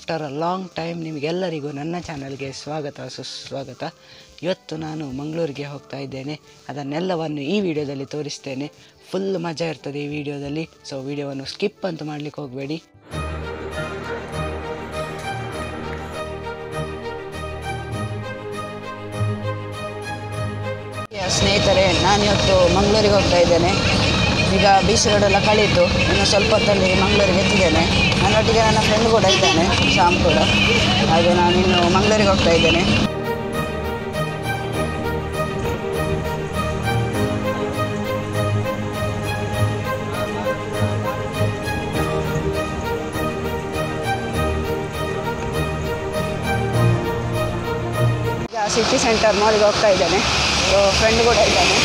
after a long time ನಿಮಗೆಲ್ಲರಿಗೂ ನನ್ನ ಚಾನಲ್ಗೆ ಸ್ವಾಗತ ಸುಸ್ವಾಗತ ಇವತ್ತು ನಾನು ಮಂಗಳೂರಿಗೆ ಹೋಗ್ತಾ ಇದ್ದೇನೆ ಅದನ್ನೆಲ್ಲವನ್ನು ಈ ವಿಡಿಯೋದಲ್ಲಿ ತೋರಿಸ್ತೇನೆ ಫುಲ್ ಮಜಾ ಇರ್ತದೆ ಈ ವಿಡಿಯೋದಲ್ಲಿ ಸೊ ವಿಡಿಯೋವನ್ನು ಸ್ಕಿಪ್ ಅಂತ ಮಾಡ್ಲಿಕ್ಕೆ ಹೋಗಬೇಡಿ ಸ್ನೇಹಿತರೆ ನಾನಿವತ್ತು ಮಂಗಳೂರಿಗೆ ಹೋಗ್ತಾ ಇದ್ದೇನೆ ಈಗ ಬೀಚ್ ರೋಡ್ ಎಲ್ಲ ಕಳೀತು ಇನ್ನು ಸ್ವಲ್ಪ ಹೊತ್ತಲ್ಲಿ ಮಂಗಳೂರಿಗೆ ಎತ್ತಿದ್ದೇನೆ ನನ್ನೊಟ್ಟಿಗೆ ನನ್ನ ಫ್ರೆಂಡ್ ಕೂಡ ಇದ್ದಾನೆ ಶ್ಯಾಮ್ ಕೂಡ ಹಾಗೆ ನಾನಿನ್ನು ಮಂಗಳೂರಿಗೆ ಹೋಗ್ತಾ ಇದ್ದೇನೆ ಈಗ ಸಿಟಿ ಸೆಂಟರ್ ಮಾಲಿಗೆ ಹೋಗ್ತಾ ಇದ್ದೇನೆ ಸೊ ಫ್ರೆಂಡ್ ಕೂಡ ಇದ್ದಾನೆ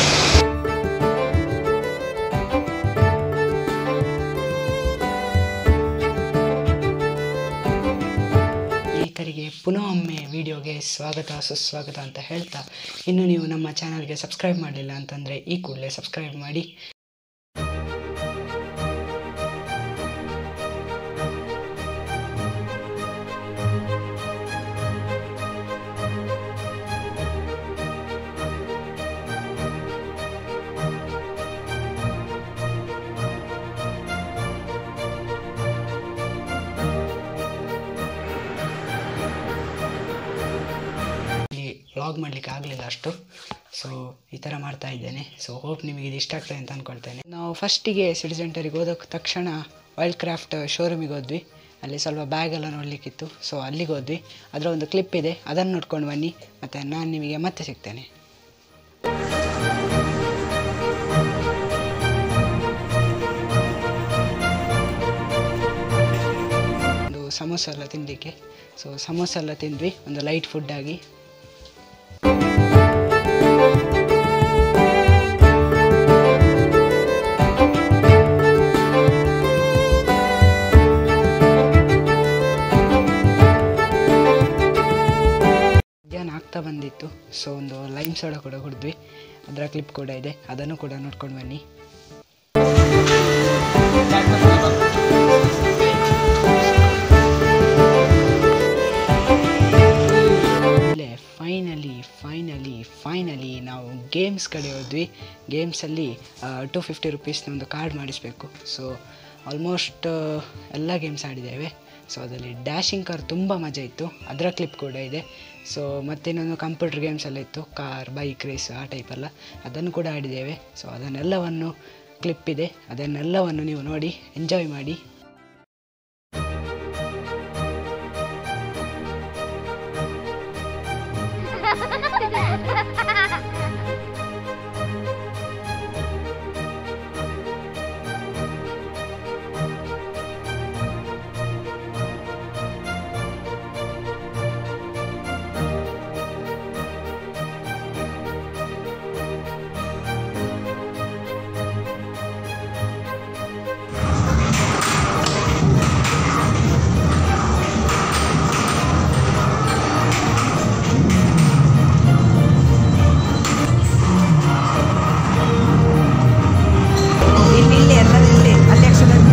ಸ್ನೇಹಿತರಿಗೆ ಪುನಃ ಒಮ್ಮೆ ವಿಡಿಯೋಗೆ ಸ್ವಾಗತ ಸುಸ್ವಾಗತ ಅಂತ ಹೇಳ್ತಾ ಇನ್ನು ನೀವು ನಮ್ಮ ಚಾನಲ್ಗೆ ಸಬ್ಸ್ಕ್ರೈಬ್ ಮಾಡಲಿಲ್ಲ ಅಂತಂದರೆ ಈ ಕೂಡಲೇ ಸಬ್ಸ್ಕ್ರೈಬ್ ಮಾಡಿ ಇಲ್ಲಿ ವ್ಲಾಗ್ ಮಾಡಲಿಕ್ಕೆ ಆಗಲಿಲ್ಲ ಅಷ್ಟು ಸೊ ಈ ಥರ ಮಾಡ್ತಾ ಇದ್ದೇನೆ ಸೊ ಹೋಪ್ ನಿಮಗೆ ಇದು ಇಷ್ಟ ಆಗ್ತದೆ ಅಂತ ಅಂದ್ಕೊಳ್ತೇನೆ ನಾವು ಫಸ್ಟಿಗೆ ಸಿಟಿ ಸೆಂಟರಿಗೆ ಹೋದ ತಕ್ಷಣ ವೈಲ್ಡ್ ಕ್ರಾಫ್ಟ್ ಶೋರೂಮಿಗೆ ಹೋದ್ವಿ ಅಲ್ಲಿ ಸ್ವಲ್ಪ ಬ್ಯಾಗ್ ಎಲ್ಲ ನೋಡಲಿಕ್ಕಿತ್ತು ಸೊ ಅಲ್ಲಿಗೆ ಹೋದ್ವಿ ಅದರ ಒಂದು ಕ್ಲಿಪ್ ಇದೆ ಅದನ್ನು ನೋಡ್ಕೊಂಡು ಬನ್ನಿ ಮತ್ತು ನಾನು ನಿಮಗೆ ಮತ್ತೆ ಸಿಗ್ತೇನೆ ಒಂದು ಸಮೋಸ ಎಲ್ಲ ತಿನ್ನಲಿಕ್ಕೆ ಸೊ ಸಮೋಸ ಎಲ್ಲ ತಿಂದ್ವಿ ಒಂದು ಲೈಟ್ ಫುಡ್ ಆಗಿ ಮಧ್ಯಾಹ್ನ ಆಗ್ತಾ ಬಂದಿತ್ತು ಸೊ ಒಂದು ಲೈಮ್ ಸೋಡಾ ಕೂಡ ಕುಡಿದ್ವಿ ಅದರ ಕ್ಲಿಪ್ ಕೂಡ ಇದೆ ಅದನ್ನು ಕೂಡ ನೋಡ್ಕೊಂಡು ಬನ್ನಿ ಆಮೇಲೆ ಫೈನಲಿ ಫೈನಲಿ ಫೈನಲಿ ನಾವು ಗೇಮ್ಸ್ ಕಡೆ ಹೋದ್ವಿ ಗೇಮ್ಸಲ್ಲಿ ಟು ಫಿಫ್ಟಿ ರುಪೀಸ್ನ ಒಂದು ಕಾರ್ಡ್ ಮಾಡಿಸಬೇಕು ಸೊ ಆಲ್ಮೋಸ್ಟ್ ಎಲ್ಲ ಗೇಮ್ಸ್ ಆಡಿದ್ದೇವೆ ಸೊ ಅದರಲ್ಲಿ ಡ್ಯಾಶಿಂಗ್ ಕಾರ್ ತುಂಬ ಮಜಾ ಇತ್ತು ಅದರ ಕ್ಲಿಪ್ ಕೂಡ ಇದೆ ಸೊ ಮತ್ತಿನ್ನೊಂದು ಕಂಪ್ಯೂಟರ್ ಗೇಮ್ಸ್ ಎಲ್ಲ ಇತ್ತು ಕಾರ್ ಬೈಕ್ ರೇಸ್ ಆ ಟೈಪೆಲ್ಲ ಅದನ್ನು ಕೂಡ ಆಡಿದ್ದೇವೆ ಸೊ ಅದನ್ನೆಲ್ಲವನ್ನು ಕ್ಲಿಪ್ ಇದೆ ಅದನ್ನೆಲ್ಲವನ್ನು ನೀವು ನೋಡಿ ಎಂಜಾಯ್ ಮಾಡಿ ಇಲ್ಲಿ ಇಲ್ಲಿ ಎಲ್ಲ ಇಲ್ಲಿ ಅಲ್ಲಿ accident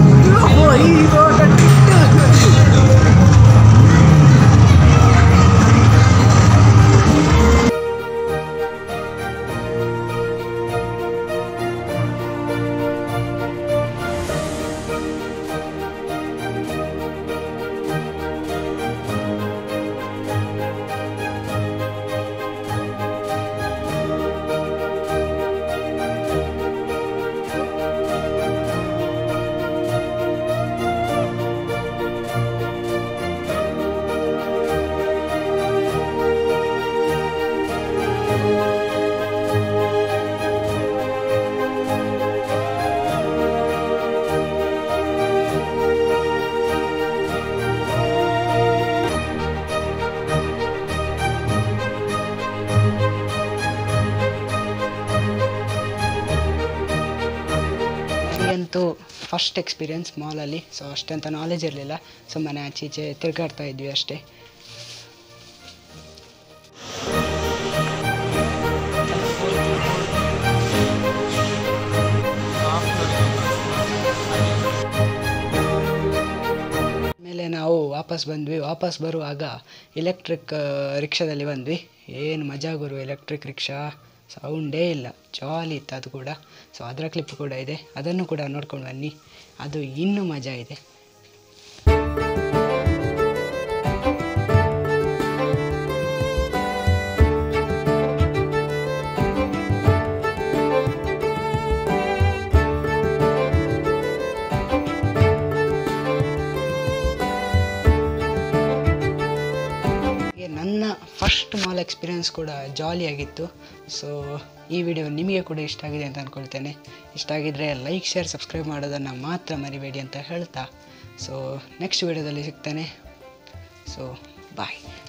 ನನಗಂತೂ ಫಸ್ಟ್ ಎಕ್ಸ್ಪೀರಿಯನ್ಸ್ ಮಾಲಲ್ಲಿ ಸೊ ಅಷ್ಟಂತ ನಾಲೆಜ್ ಇರಲಿಲ್ಲ ಸುಮ್ಮನೆ ಆಚೆ ಈಚೆ ತಿರುಗಾಡ್ತಾ ಇದ್ವಿ ಅಷ್ಟೇ ವಾಪಸ್ ಬಂದ್ವಿ ವಾಪಸ್ ಬರುವಾಗ ಎಲೆಕ್ಟ್ರಿಕ್ ರಿಕ್ಷಾದಲ್ಲಿ ಬಂದ್ವಿ ಏನು ಮಜಾ ಗುರು ಎಲೆಕ್ಟ್ರಿಕ್ ರಿಕ್ಷಾ ಸೌಂಡೇ ಇಲ್ಲ ಜಾಲಿ ಇತ್ತು ಅದು ಕೂಡ ಸೊ ಅದರ ಕ್ಲಿಪ್ ಕೂಡ ಇದೆ ಅದನ್ನು ಕೂಡ ನೋಡ್ಕೊಂಡು ಬನ್ನಿ ಅದು ಇನ್ನೂ ಮಜಾ ಇದೆ ಹೀಗೆ ನನ್ನ ಫಸ್ಟ್ ಮಾಲ್ ಎಕ್ಸ್ಪೀರಿಯನ್ಸ್ ಕೂಡ ಜಾಲಿಯಾಗಿತ್ತು ಸೊ ಈ ವಿಡಿಯೋ ನಿಮಗೆ ಕೂಡ ಇಷ್ಟ ಆಗಿದೆ ಅಂತ ಅಂದ್ಕೊಳ್ತೇನೆ ಇಷ್ಟ ಆಗಿದ್ದರೆ ಲೈಕ್ ಶೇರ್ ಸಬ್ಸ್ಕ್ರೈಬ್ ಮಾಡೋದನ್ನು ಮಾತ್ರ ಮರಿಬೇಡಿ ಅಂತ ಹೇಳ್ತಾ ಸೊ ನೆಕ್ಸ್ಟ್ ವಿಡಿಯೋದಲ್ಲಿ ಸಿಗ್ತೇನೆ ಸೊ ಬಾಯ್